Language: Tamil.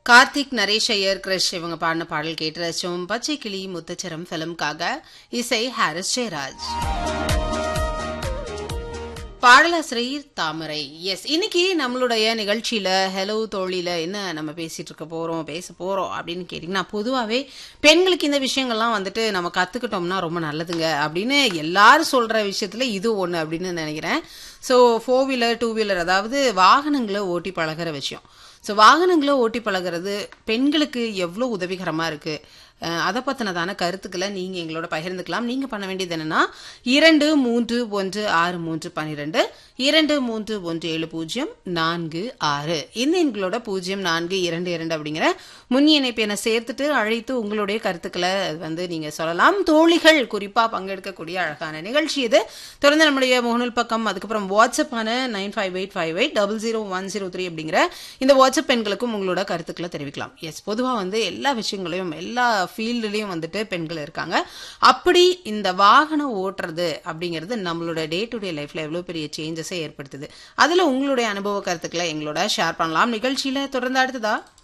கார்த்திக் நரேஷ் ஐயர் கிரஷ் இவங்க பாடின பாடல் கேட்டு ரசிச்சோம் பச்சை கிளி முத்தச்சரம் பிலிம்காக இசை ஹாரிஸ் ஜெயராஜ் பாடலாசிரியர் தாமரை எஸ் இன்னைக்கு நம்மளுடைய நிகழ்ச்சியில ஹலோ தோழியில என்ன நம்ம பேசிட்டு இருக்க போறோம் பேச போறோம் அப்படின்னு கேட்டீங்கன்னா பொதுவாகவே பெண்களுக்கு இந்த விஷயங்கள்லாம் வந்துட்டு நம்ம கத்துக்கிட்டோம்னா ரொம்ப நல்லதுங்க அப்படின்னு எல்லாரும் சொல்ற விஷயத்துல இது ஒண்ணு அப்படின்னு நினைக்கிறேன் so four wheeler two wheeler அதாவது வாகனங்களை ஓட்டி பழகுற விஷயம் ஸோ வாகனங்களை ஓட்டி பழகுறது பெண்களுக்கு எவ்வளோ உதவிகரமா இருக்கு அஹ் அதை பத்தினதான கருத்துக்களை நீங்க எங்களோட பகிர்ந்துக்கலாம் நீங்க பண்ண வேண்டியது என்னன்னா இரண்டு மூன்று ஒன்று ஆறு மூன்று பன்னிரெண்டு இரண்டு மூன்று ஒன்று ஏழு பூஜ்ஜியம் நான்கு ஆறு இந்த எண்களோட பூஜ்ஜியம் நான்கு இரண்டு இரண்டு அப்படிங்கிற முன் இணைப்பு என சேர்த்துட்டு அழைத்து உங்களுடைய கருத்துக்களை வந்து நீங்க சொல்லலாம் தோழிகள் குறிப்பா பங்கெடுக்கக்கூடிய அழகான நிகழ்ச்சி இது தொடர்ந்து நம்முடைய முகநூல் பக்கம் அதுக்கப்புறம் வாட்ஸ்அப்பான nine five eight five eight double zero one zero three அப்படிங்கிற இந்த வாட்ஸ்அப் பெண்களுக்கும் உங்களோட கருத்துக்களை தெரிவிக்கலாம் எஸ் பொதுவா வந்து எல்லா விஷயங்களையும் எல்லா ஃபீல்டுலயும் வந்துட்டு பெண்கள் இருக்காங்க அப்படி இந்த வாகனம் ஓட்டுறது அப்படிங்கிறது நம்மளோட டே டு டே லைஃப்ல எவ்வளவு பெரிய சேஞ்சஸை ஏற்படுத்துது அதுல உங்களுடைய அனுபவ கருத்துக்களை எங்களோட ஷேர் பண்ணலாம் நிகழ்ச்சியில தொடர்ந்து அடுத்ததா